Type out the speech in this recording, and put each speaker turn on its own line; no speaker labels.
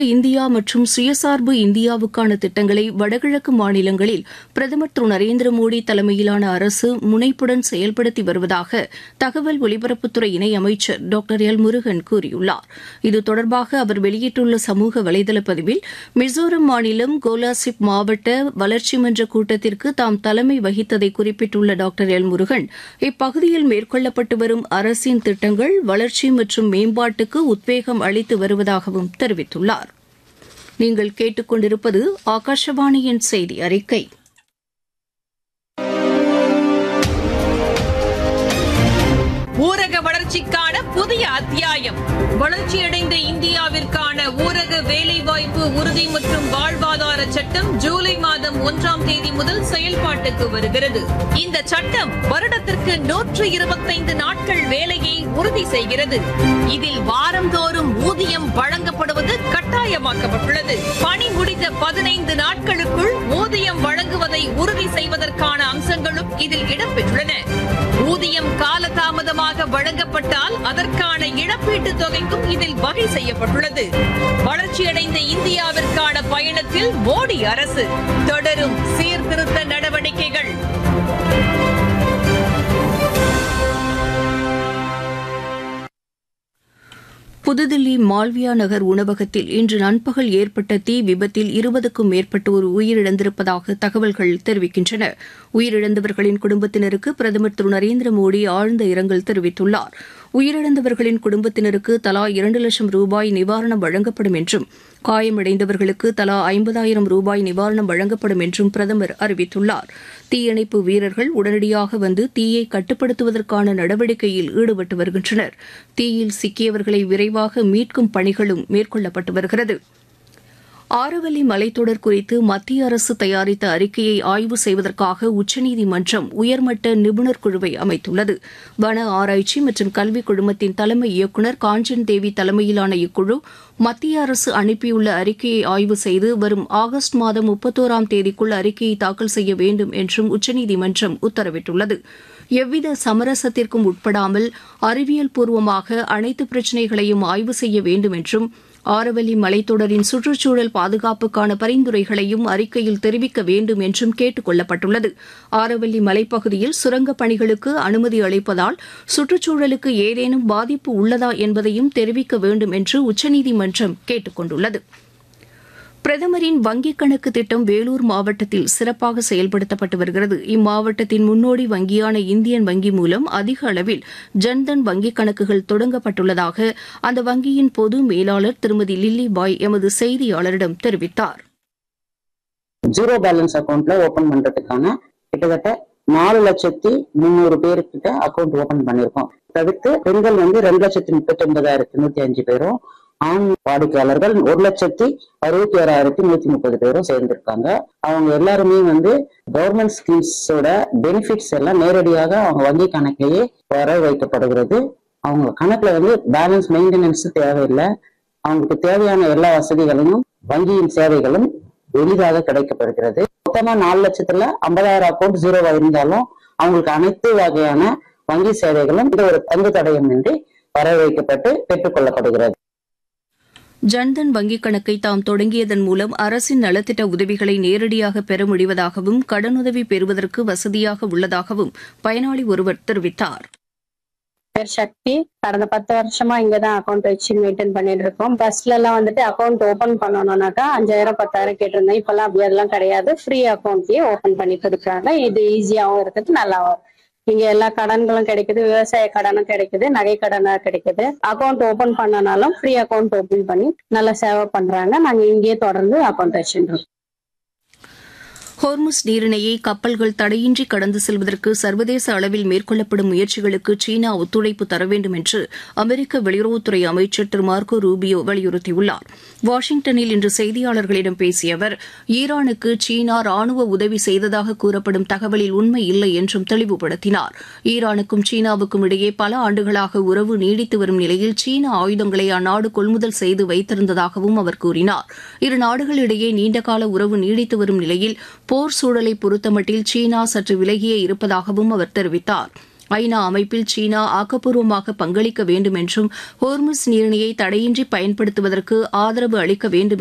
India மற்றும் சுயசார்பு இந்தியாவுக்கான திட்டங்களை வடகிழக்கு மாநிலங்களில் பிரதமர் திரு நரேந்திர மோடி தலைமையிலான அரசு முனைப்புடன் செயல்படுத்தி வருவதாக தகவல் ஒலிபரப்புத்துறை இணையமைச்சர் டாக்டர் எல் முருகன் கூறியுள்ளார் இது தொடர்பாக அவர் வெளியிட்டுள்ள சமூக வலைதள பதிவில் மிசோரம் மாநிலம் கோலாசிப் மாவட்ட வளர்ச்சி மன்ற கூட்டத்திற்கு தாம் தலைமை வகித்ததை குறிப்பிட்டுள்ள டாக்டர் எல் முருகன் இப்பகுதியில் மேற்கொள்ளப்பட்டு வரும் அரசின் திட்டங்கள் வளர்ச்சி மற்றும் மேம்பாட்டுக்கு உத்வேகம் அளித்து வருவதாகவும் தெரிவித்துள்ளார் நீங்கள் கேட்டுக்கொண்டிருப்பது ஆகாஷவாணியின் செய்தி அறிக்கை
ஊரக வளர்ச்சிக்கான புதிய அத்தியாயம் வளர்ச்சியடைந்த இந்தியாவிற்கான ஊரக வேலைவாய்ப்பு உறுதி மற்றும் வாழ்வாதார சட்டம் ஜூலை மாதம் ஒன்றாம் தேதி முதல் செயல்பாட்டுக்கு வருகிறது இந்த சட்டம் வருடத்திற்கு நூற்று இருபத்தைந்து நாட்கள் வேலையை உறுதி செய்கிறது இதில் வாரந்தோறும் ஊதியம் வழங்கப்படுவது கட்டாயமாக்கப்பட்டுள்ளது பணி முடிந்த பதினைந்து நாட்களுக்குள் ஊதியம் வழங்குவதை உறுதி செய்வதற்கான அம்சங்களும் இதில் இடம்பெற்றுள்ளன ஊதியம் காலதாமதமாக வழங்கப்பட்டால் அதற்கான இழப்பீட்டுத் தொகைக்கும் இதில் வகை செய்யப்பட்டுள்ளது வளர்ச்சியடைந்த இந்தியாவிற்கான பயணத்தில் மோடி அரசு தொடரும் சீர்திருத்த நடவடிக்கைகள்
புதுதில்லி மால்வியா நகர் உணவகத்தில் இன்று நண்பகல் ஏற்பட்ட தீ விபத்தில் இருபதுக்கும் மேற்பட்டோர் உயிரிழந்திருப்பதாக தகவல்கள் தெரிவிக்கின்றன உயிரிழந்தவர்களின் குடும்பத்தினருக்கு பிரதமர் திரு நரேந்திர மோடி ஆழ்ந்த இரங்கல் தெரிவித்துள்ளார் உயிரிழந்தவர்களின் குடும்பத்தினருக்கு தலா இரண்டு லட்சம் ரூபாய் நிவாரணம் வழங்கப்படும் என்றும் காயமடைந்தவர்களுக்கு தலா ஐம்பதாயிரம் ரூபாய் நிவாரணம் வழங்கப்படும் என்றும் பிரதமர் அறிவித்துள்ளார் தீயணைப்பு வீரர்கள் உடனடியாக வந்து தீயை கட்டுப்படுத்துவதற்கான நடவடிக்கையில் ஈடுபட்டு வருகின்றனர் தீயில் சிக்கியவர்களை விரைவாக மீட்கும் பணிகளும் மேற்கொள்ளப்பட்டு வருகிறது ஆரவல்லி மலைத்தொடர் குறித்து மத்திய அரசு தயாரித்த அறிக்கையை ஆய்வு செய்வதற்காக உச்சநீதிமன்றம் உயர்மட்ட நிபுணர் குழுவை அமைத்துள்ளது வன ஆராய்ச்சி மற்றும் கல்விக் குழுமத்தின் தலைமை இயக்குநர் காஞ்சன் தேவி தலைமையிலான இக்குழு மத்திய அரசு அனுப்பியுள்ள அறிக்கையை ஆய்வு செய்து வரும் ஆகஸ்ட் மாதம் முப்பத்தோராம் தேதிக்குள் அறிக்கையை தாக்கல் செய்ய வேண்டும் என்றும் உச்சநீதிமன்றம் உத்தரவிட்டுள்ளது எவ்வித சமரசத்திற்கும் உட்படாமல் அறிவியல் பூர்வமாக அனைத்து பிரச்சினைகளையும் ஆய்வு செய்ய வேண்டும் என்றும் ஆரவல்லி மலைத்தொடரின் சுற்றுச்சூழல் பாதுகாப்புக்கான பரிந்துரைகளையும் அறிக்கையில் தெரிவிக்க வேண்டும் என்றும் கேட்டுக் கொள்ளப்பட்டுள்ளது ஆரவல்லி மலைப்பகுதியில் சுரங்கப் பணிகளுக்கு அனுமதி அளிப்பதால் சுற்றுச்சூழலுக்கு ஏதேனும் பாதிப்பு உள்ளதா என்பதையும் தெரிவிக்க வேண்டும் என்று உச்சநீதிமன்றம் கேட்டுக் கொண்டுள்ளது பிரதமரின் வங்கிக் கணக்கு திட்டம் வேலூர் மாவட்டத்தில் சிறப்பாக செயல்படுத்தப்பட்டு வருகிறது இம்மாவட்டத்தின் முன்னோடி வங்கியான இந்தியன் வங்கி மூலம் அதிக அளவில் ஜன்தன் வங்கிக் கணக்குகள் தொடங்கப்பட்டுள்ளதாக அந்த வங்கியின் பொது மேலாளர் திருமதி லில்லி பாய் எமது செய்தியாளரிடம் தெரிவித்தார்
ஜீரோ பேலன்ஸ் அக்கௌண்ட்ல ஓபன் பண்றதுக்கான கிட்டத்தட்ட நாலு லட்சத்தி முந்நூறு பேருக்கிட்ட அக்கௌண்ட் ஓபன் பண்ணிருக்கோம் தவிர்த்து பெண்கள் வந்து ரெண்டு லட்சத்தி முப்பத்தி ஒன்பதாயிரத்தி நூத்தி அஞ்சு பேரும் ஆண் வாடிக்கையாளர்கள் ஒரு லட்சத்தி அறுபத்தி ஓராயிரத்தி நூத்தி முப்பது பேரும் சேர்ந்திருக்காங்க அவங்க எல்லாருமே வந்து கவர்மெண்ட் ஸ்கீம்ஸோட பெனிஃபிட்ஸ் எல்லாம் நேரடியாக அவங்க வங்கி கணக்கிலேயே வர வைக்கப்படுகிறது அவங்க கணக்குல வந்து பேலன்ஸ் மெயின்டெனன்ஸ் தேவையில்லை அவங்களுக்கு தேவையான எல்லா வசதிகளையும் வங்கியின் சேவைகளும் எளிதாக கிடைக்கப்படுகிறது மொத்தமா நாலு லட்சத்துல ஐம்பதாயிரம் அக்கௌண்ட் ஜீரோவா இருந்தாலும் அவங்களுக்கு அனைத்து வகையான வங்கி சேவைகளும் இந்த ஒரு பங்கு தடயமின்றி வர வைக்கப்பட்டு பெற்றுக்கொள்ளப்படுகிறது
ஜன்தன் வங்கிக் கணக்கை தாம் தொடங்கியதன் மூலம் அரசின் நலத்திட்ட உதவிகளை நேரடியாக பெற முடிவதாகவும் கடனுதவி பெறுவதற்கு வசதியாக உள்ளதாகவும் பயனாளி ஒருவர் தெரிவித்தார்
பேர் சக்தி கடந்த பத்து வருஷமா இங்கதான் அக்கௌண்ட் வச்சு மெயின்டைன் பண்ணிட்டு இருக்கோம் பஸ்ல எல்லாம் வந்துட்டு அக்கௌண்ட் ஓபன் பண்ணணும்னாக்கா அஞ்சாயிரம் பத்தாயிரம் கேட்டிருந்தேன் இப்பெல்லாம் அப்படி அதெல்லாம் கிடையாது ஃப்ரீ அக்கௌண்ட்லயே ஓபன் பண்ணி கொடுக்குறாங்க இது ஈஸியாவும் இருக்குது நல்லாவும் இங்க எல்லா கடன்களும் கிடைக்குது விவசாய கடனும் கிடைக்குது நகை கடனா கிடைக்குது அக்கௌண்ட் ஓபன் பண்ணனாலும் ஃப்ரீ அக்கௌண்ட் ஓபன் பண்ணி நல்லா சேவை பண்றாங்க நாங்க இங்கேயே தொடர்ந்து அக்கௌண்ட் வச்சுருக்கோம்
ஹோர்முஸ் நீரிணையை கப்பல்கள் தடையின்றி கடந்து செல்வதற்கு சர்வதேச அளவில் மேற்கொள்ளப்படும் முயற்சிகளுக்கு சீனா ஒத்துழைப்பு தர வேண்டும் என்று அமெரிக்க வெளியுறவுத்துறை அமைச்சர் திரு மார்க்கோ ரூபியோ வலியுறுத்தியுள்ளார் வாஷிங்டனில் இன்று செய்தியாளர்களிடம் பேசிய அவர் ஈரானுக்கு சீனா ராணுவ உதவி செய்ததாக கூறப்படும் தகவலில் உண்மை இல்லை என்றும் தெளிவுபடுத்தினார் ஈரானுக்கும் சீனாவுக்கும் இடையே பல ஆண்டுகளாக உறவு நீடித்து வரும் நிலையில் சீன ஆயுதங்களை அந்நாடு கொள்முதல் செய்து வைத்திருந்ததாகவும் அவர் கூறினார் இரு நாடுகளிடையே நீண்டகால உறவு நீடித்து வரும் நிலையில் போர் சூழலை பொறுத்தமட்டில் சீனா சற்று விலகியே இருப்பதாகவும் அவர் தெரிவித்தார் ஐநா அமைப்பில் சீனா ஆக்கப்பூர்வமாக பங்களிக்க வேண்டும் என்றும் ஹோர்முஸ் நீரிணையை தடையின்றி பயன்படுத்துவதற்கு ஆதரவு அளிக்க வேண்டும்